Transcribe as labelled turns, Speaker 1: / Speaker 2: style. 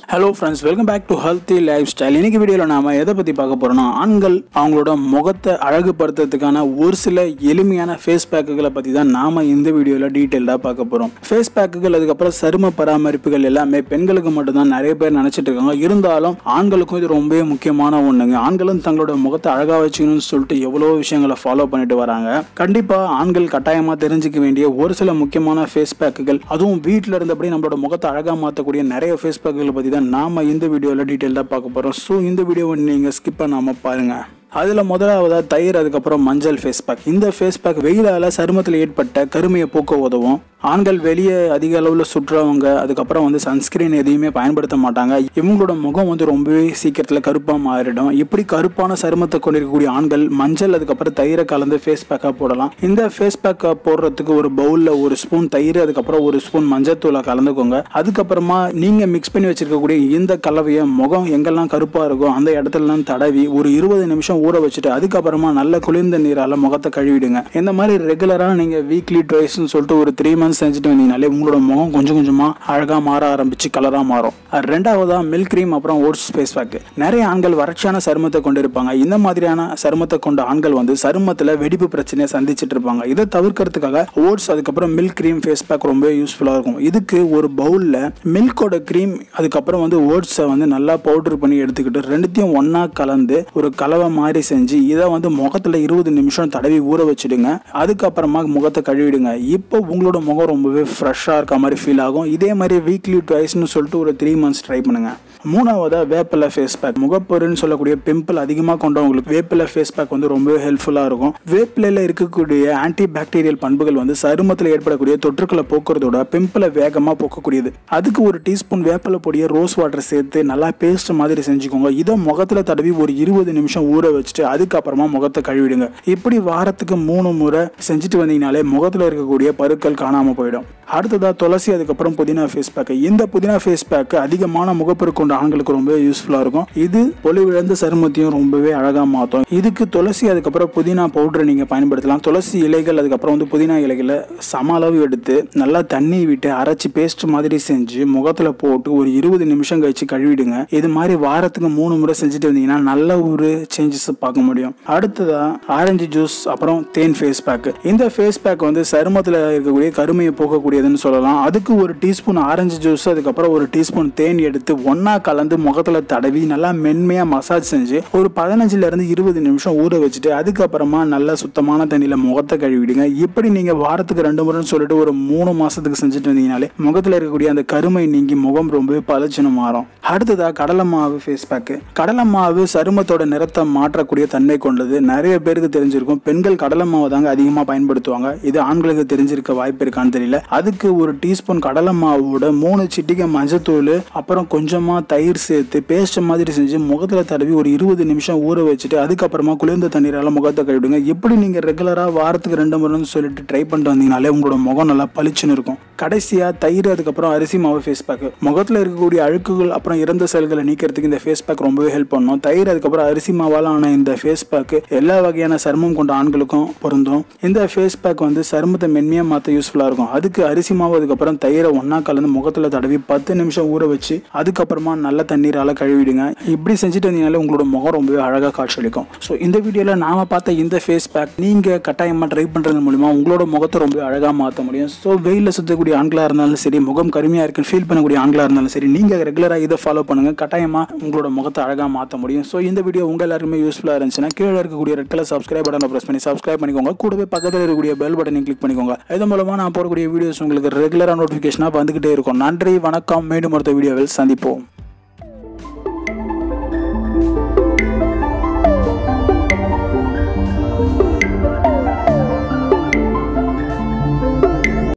Speaker 1: hello friends welcome back to healthy lifestyle இன்னைக்கு வீடியோவில் நாம எதை பற்றி பார்க்க போறோம்னா ஆண்கள் அவங்களோட முகத்தை அழகுபடுத்துறதுக்கான ஒரு சில எளிமையான ஃபேஸ் பேக்குகளை பற்றி தான் நாம இந்த வீடியோவில் டீட்டெயில்டாக பார்க்க போகிறோம் ஃபேஸ் பேக்குகள் அதுக்கப்புறம் சரும பராமரிப்புகள் எல்லாமே பெண்களுக்கு மட்டும்தான் நிறைய பேர் நினச்சிட்டு இருக்காங்க இருந்தாலும் ஆண்களுக்கும் இது ரொம்பவே முக்கியமான ஒன்றுங்க ஆண்களும் தங்களோட முகத்தை அழகாக வச்சுக்கணும்னு சொல்லிட்டு எவ்வளோ விஷயங்களை ஃபாலோ பண்ணிட்டு வராங்க கண்டிப்பாக ஆண்கள் கட்டாயமாக தெரிஞ்சுக்க வேண்டிய ஒரு சில முக்கியமான ஃபேஸ் பேக்குகள் அதுவும் வீட்டில் இருந்தபடி நம்மளோட முகத்தை அழகாக மாற்றக்கூடிய நிறைய ஃபேஸ் பேக்குகளை பற்றி தான் நாம இந்த வீடியோவில் டீட்டெயில்டாக பார்க்க போகிறோம் ஸோ இந்த வீடியோவை நீங்கள் ஸ்கிப் பண்ணாமல் பாருங்கள் அதில் முதலாவதாக தயிர் அதுக்கப்புறம் மஞ்சள் ஃபேஸ் பேக் இந்த ஃபேஸ் பேக் வெயிலால் சருமத்தில் ஏற்பட்ட கருமையை போக்க உதவும் ஆண்கள் வெளியே அதிக அளவில் சுற்றுறவங்க அதுக்கப்புறம் வந்து சன்ஸ்கிரீன் எதையுமே பயன்படுத்த மாட்டாங்க இவங்களோட முகம் வந்து ரொம்பவே சீக்கிரத்தில் கருப்பாக மாறிடும் இப்படி கருப்பான சருமத்தை கொண்டிருக்கக்கூடிய ஆண்கள் மஞ்சள் அதுக்கப்புறம் தயிரை கலந்து ஃபேஸ் பேக்காக போடலாம் இந்த ஃபேஸ் பேக்கை போடுறதுக்கு ஒரு பவுலில் ஒரு ஸ்பூன் தயிர் அதுக்கப்புறம் ஒரு ஸ்பூன் மஞ்சத்தூளை கலந்துக்கோங்க அதுக்கப்புறமா நீங்கள் மிக்ஸ் பண்ணி வச்சிருக்கக்கூடிய இந்த கலவையை முகம் எங்கெல்லாம் கருப்பாக இருக்கோ அந்த இடத்துலலாம் தடவி ஒரு இருபது நிமிஷம் ஊற வச்சுட்டு அதுக்கப்புறமா நல்ல குளிர்ந்த நீரால முகத்தை கழுவிடுங்க இந்த மாதிரி ரெகுலராக நீங்கள் வீக்லி ட்வைஸ்னு சொல்லிட்டு ஒரு த்ரீ மந்த்ஸ் செஞ்சுட்டு வந்தீங்கனாலே உங்களோட முகம் கொஞ்சம் கொஞ்சமாக அழகாக மாற ஆரம்பிச்சு கலராக மாறும் அது ரெண்டாவதா மில்க் க்ரீம் அப்புறம் ஓட்ஸ் ஃபேஸ் பேக் நிறைய ஆண்கள் வறட்சியான சருமத்தை கொண்டு இருப்பாங்க இந்த மாதிரியான சருமத்தை கொண்ட ஆண்கள் வந்து சருமத்தில் வெடிப்பு பிரச்சனையை சந்திச்சுட்டு இருப்பாங்க இதை தவிர்க்கிறதுக்காக ஓட்ஸ் அதுக்கப்புறம் மில்க் க்ரீம் ஃபேஸ் பேக் ரொம்ப யூஸ்ஃபுல்லாக இருக்கும் இதுக்கு ஒரு பவுலில் மில்கோட க்ரீம் அதுக்கப்புறம் வந்து ஓட்ஸை வந்து நல்லா பவுடர் பண்ணி எடுத்துக்கிட்டு ரெண்டுத்தையும் ஒன்றா கலந்து ஒரு கலவை மாதிரி செஞ்சு இதை வந்து முகத்தில் இருபது நிமிஷம் தடவி ஊற வச்சுடுங்க அதுக்கப்புறமா முகத்தை கழுவிடுங்க இப்போ உங்களோட முகம் ரொம்பவே ஃப்ரெஷ்ஷாக இருக்க மாதிரி ஃபீல் ஆகும் இதே மாதிரி வீக்லி ட்வைஸ்னு சொல்லிட்டு ஒரு த்ரீ மந்த்ஸ் ட்ரை பண்ணுங்க மூணாவதாக வேப்பிலை ஃபேஸ் பேக் முகப்பொருன்னு சொல்லக்கூடிய பிம்பிள் அதிகமாக கொண்டவங்களுக்கு வேப்பிலை ஃபேஸ் பேக் வந்து ரொம்பவே ஹெல்ப்ஃபுல்லாக இருக்கும் வேப்பிலையில் இருக்கக்கூடிய ஆன்டி பாக்டீரியல் பண்புகள் வந்து சருமத்தில் ஏற்படக்கூடிய தொற்றுக்களை போக்குறதோட பிம்பிளை வேகமாக போக்கக்கூடியது அதுக்கு ஒரு டீஸ்பூன் வேப்பிலை பொடியை ரோஸ் வாட்டர் சேர்த்து நல்லா பேஸ்ட் மாதிரி செஞ்சுக்கோங்க இதை முகத்தில் தடவி ஒரு இருபது நிமிஷம் ஊற வச்சுட்டு அதுக்கப்புறமா முகத்தை கழுவிடுங்க இப்படி வாரத்துக்கு மூணு முறை செஞ்சுட்டு வந்தீங்கனாலே முகத்தில் இருக்கக்கூடிய பருக்கள் காணாமல் போயிடும் அடுத்ததாக துளசி அதுக்கப்புறம் புதினா ஃபேஸ் பேக் இந்த புதினா ஃபேஸ் பேக் அதிகமான முகப்பரு கொண்ட ஆண்களுக்கு ரொம்பவே யூஸ்ஃபுல்லாக இருக்கும் இது பொலிவிழந்த சருமத்தையும் ரொம்பவே அழகாக மாற்றும் இதுக்கு துளசி அதுக்கப்புறம் புதினா பவுடரை நீங்கள் பயன்படுத்தலாம் துளசி இலைகள் அதுக்கப்புறம் வந்து புதினா இலைகளை சம அளவு எடுத்து நல்லா தண்ணி விட்டு அரைச்சி பேஸ்ட் மாதிரி செஞ்சு முகத்தில் போட்டு ஒரு இருபது நிமிஷம் கழிச்சு கழுவிடுங்க இது மாதிரி வாரத்துக்கு மூணு முறை செஞ்சுட்டு வந்தீங்கன்னா நல்ல ஒரு சேஞ்சஸ் பார்க்க முடியும் அடுத்ததா ஆரஞ்சு ஜூஸ் அப்புறம் தேன் ஃபேஸ் பேக் இந்த ஃபேஸ் பேக் வந்து சருமத்தில் இருக்கக்கூடிய கருமையை போக்கக்கூடியதுன்னு சொல்லலாம் அதுக்கு ஒரு டீஸ்பூன் ஆரஞ்சு ஜூஸ் அதுக்கப்புறம் ஒரு டீஸ்பூன் தேன் எடுத்து ஒன்றா கலந்து முகத்தில் தடவி நல்லா மென்மையாக மசாஜ் செஞ்சு ஒரு பதினஞ்சுல இருந்து இருபது நிமிஷம் ஊற வச்சுட்டு அதுக்கப்புறமா நல்லா சுத்தமான தண்ணியில் முகத்தை கழுவிடுங்க இப்படி நீங்கள் வாரத்துக்கு ரெண்டு முறைன்னு சொல்லிட்டு ஒரு மூணு மாசத்துக்கு செஞ்சுட்டு வந்தீங்கனாலே முகத்தில் இருக்கக்கூடிய அந்த கருமை நீங்கி முகம் ரொம்பவே பளிச்சுன்னு மாறும் அடுத்ததாக கடலை மாவு ஃபேஸ் பேக்கு கடலை மாவு சருமத்தோட நிறத்தை மாற்றக்கூடிய தன்மை கொண்டது நிறைய பேருக்கு தெரிஞ்சிருக்கும் பெண்கள் கடலை மாவை தாங்க அதிகமாக பயன்படுத்துவாங்க இது ஆண்களுக்கு தெரிஞ்சிருக்க வாய்ப்பு இருக்கான்னு தெரியல அதுக்கு ஒரு டீஸ்பூன் கடலை மாவோட மூணு சிட்டிகை மஞ்சத்தூள் அப்புறம் கொஞ்சமாக தயிர் சேர்த்து பேஸ்ட் மாதிரி செஞ்சு முகத்தில் தடவி ஒரு இருபது நிமிஷம் ஊற வச்சுட்டு அதுக்கப்புறமா குளிர்ந்த தண்ணீரால் முகத்தை கழுவிடுங்க எப்படி நீங்கள் ரெகுலராக வாரத்துக்கு ரெண்டு முறைன்னு சொல்லிட்டு ட்ரை பண்ணிட்டு வந்தீங்கனாலே உங்களோட முகம் நல்லா பளிச்சுன்னு இருக்கும் கடைசியாக தயிர் அதுக்கப்புறம் அரிசி மாவு ஃபேஸ் பேக் முகத்தில் இருக்கக்கூடிய அழுக்குகள் அப்புறம் இறந்த செல்களை நீக்கிறதுக்கு இந்த ஃபேஸ் பேக் ரொம்பவே ஹெல்ப் பண்ணும் தயிர் அதுக்கப்புறம் அரிசி மாவால் ஆன இந்த ஃபேஸ் பேக் எல்லா வகையான சருமம் கொண்ட ஆண்களுக்கும் பொருந்தும் இந்த ஃபேஸ் பேக் வந்து சருமத்தை மென்மையாக மாற்ற யூஸ்ஃபுல்லாக இருக்கும் அதுக்கு அரிசி மாவு அதுக்கப்புறம் தயிரை ஒன்றா கலந்து முகத்தில் தடவி பத்து நிமிஷம் ஊற வச்சு அதுக்கப்புறமா நல்ல தண்ணீரால் கழுவிடுங்க இப்படி செஞ்சுட்டு வந்தீங்கனாலே உங்களோட முகம் ரொம்பவே அழகாக காட்சியளிக்கும் ஸோ இந்த வீடியோவில் நாம பார்த்த இந்த ஃபேஸ் பேக் நீங்கள் கட்டாயமாக ட்ரை பண்ணுறது மூலிமா உங்களோட முகத்தை ரொம்ப அழகாக மாற்ற முடியும் ஸோ வெயிலில் சுற்றக்கூடிய ஆண்களாக இருந்தாலும் சரி முகம் கருமையாக இருக்குன்னு ஃபீல் பண்ணக்கூடிய ஆண்களாக இருந்தாலும் சரி நீங்கள் ரெகுலராக இதை ஃபாலோ பண்ணுங்கள் கட்டாயமாக உங்களோட முகத்தை அழகாக மாற்ற முடியும் ஸோ இந்த வீடியோ உங்கள் எல்லாருக்குமே யூஸ்ஃபுல்லாக இருந்துச்சுன்னா கீழே இருக்கக்கூடிய ரெட் கலர் சப்ஸ்கிரைப் பட்டனை ப்ரெஸ் பண்ணி சப்ஸ்கிரைப் பண்ணிக்கோங்க கூடவே பக்கத்தில் இருக்கக்கூடிய பெல் பட்டனை கிளிக் பண்ணிக்கோங்க இது மூலமாக நான் போடக்கூடிய வீடியோஸ் உங்களுக்கு ரெகுலராக நோட்டிஃபிகேஷனாக வந்துகிட்டே இருக்கும் நன்றி வணக்கம் மீண்டும் அடுத்த வீடியோவில் சந்திப்போம்